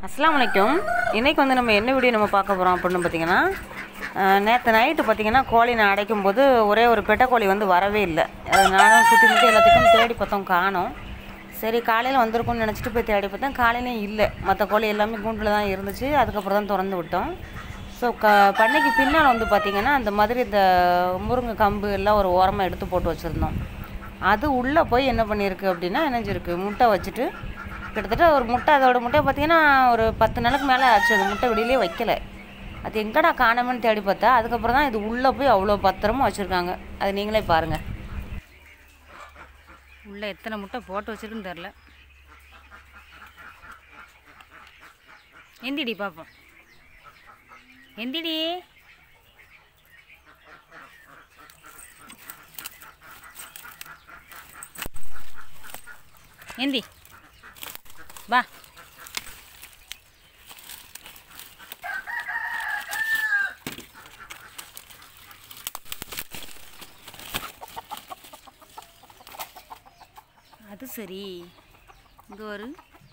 அஸ்ஸலாமு அலைக்கும் இன்றைக்கி வந்து நம்ம என்ன வீடியோ நம்ம பார்க்க போகிறோம் அப்படின்னு பார்த்தீங்கன்னா நேற்று நைட்டு பார்த்தீங்கன்னா கோழி நான் அடைக்கும் போது ஒரே ஒரு பெட்டைக்கோழி வந்து வரவே இல்லை அது நானும் சுற்றி முற்றி எல்லாத்துக்கும் தேடி பார்த்தோம் காணோம் சரி காலையில் வந்திருக்கும்னு நினச்சிட்டு போய் தேடி பார்த்தேன் காலையிலையும் இல்லை மற்ற கோழி எல்லாமே கூண்டில் தான் இருந்துச்சு அதுக்கப்புறம் தான் திறந்து விட்டோம் ஸோ க பண்ணைக்கு பின்னால் வந்து பார்த்திங்கன்னா அந்த மாதிரி இந்த முருங்கை கம்பு எல்லாம் ஒரு ஓரமாக எடுத்து போட்டு வச்சுருந்தோம் அது உள்ளே போய் என்ன பண்ணியிருக்கு அப்படின்னா இணைஞ்சிருக்கு முட்டை வச்சுட்டு கிட்டத்தட்ட ஒரு முட்டை அதோட முட்டை பார்த்தீங்கன்னா ஒரு பத்து நாளுக்கு மேலே ஆச்சு அந்த முட்டை வெளியிலே வைக்கல அது எங்கடா காணாமன்னு தேடி பார்த்தா அதுக்கப்புறம் தான் இது உள்ளே போய் அவ்வளோ பத்திரமா வச்சுருக்காங்க அது நீங்களே பாருங்கள் உள்ளே எத்தனை முட்டை போட்டு வச்சிருக்குன்னு தெரில எந்திடி பார்ப்போம் எந்திடி எந்தி வா அது சரி இங்கே ஒரு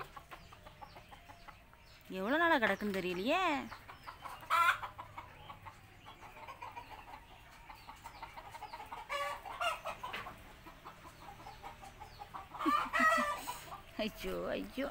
எவ்வளோ நாளாக கிடக்குன்னு தெரியலையே ஐயோ ஐயோ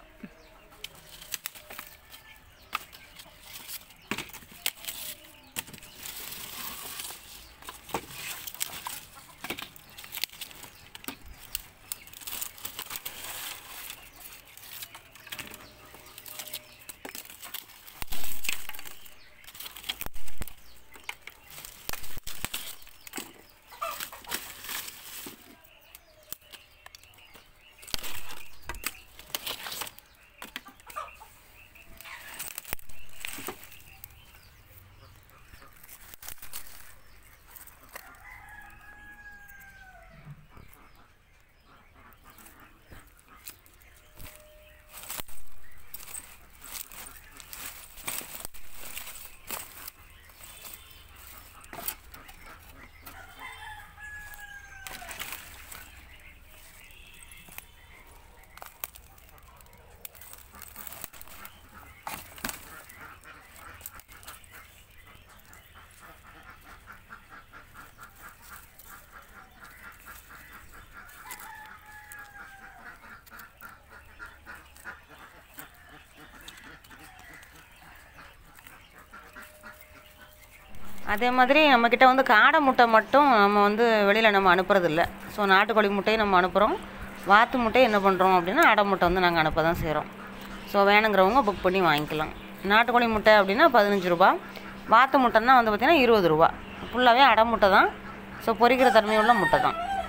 அதே மாதிரி நம்மக்கிட்ட வந்து காடை முட்டை மட்டும் நம்ம வந்து வெளியில் நம்ம அனுப்புறதில்ல ஸோ நாட்டுக்கோழி முட்டையும் நம்ம அனுப்புகிறோம் வாத்து முட்டையை என்ன பண்ணுறோம் அப்படின்னா அடை முட்டை வந்து நாங்கள் அனுப்ப தான் செய்கிறோம் ஸோ வேணுங்கிறவங்க புக் பண்ணி வாங்கிக்கலாம் நாட்டுக்கோழி முட்டை அப்படின்னா பதினஞ்சு ரூபா வாத்து முட்டைன்னா வந்து பார்த்திங்கன்னா இருபது ரூபா ஃபுல்லாகவே அடை முட்டை தான் ஸோ பொரிக்கிற தன்மையுள்ள முட்டை தான்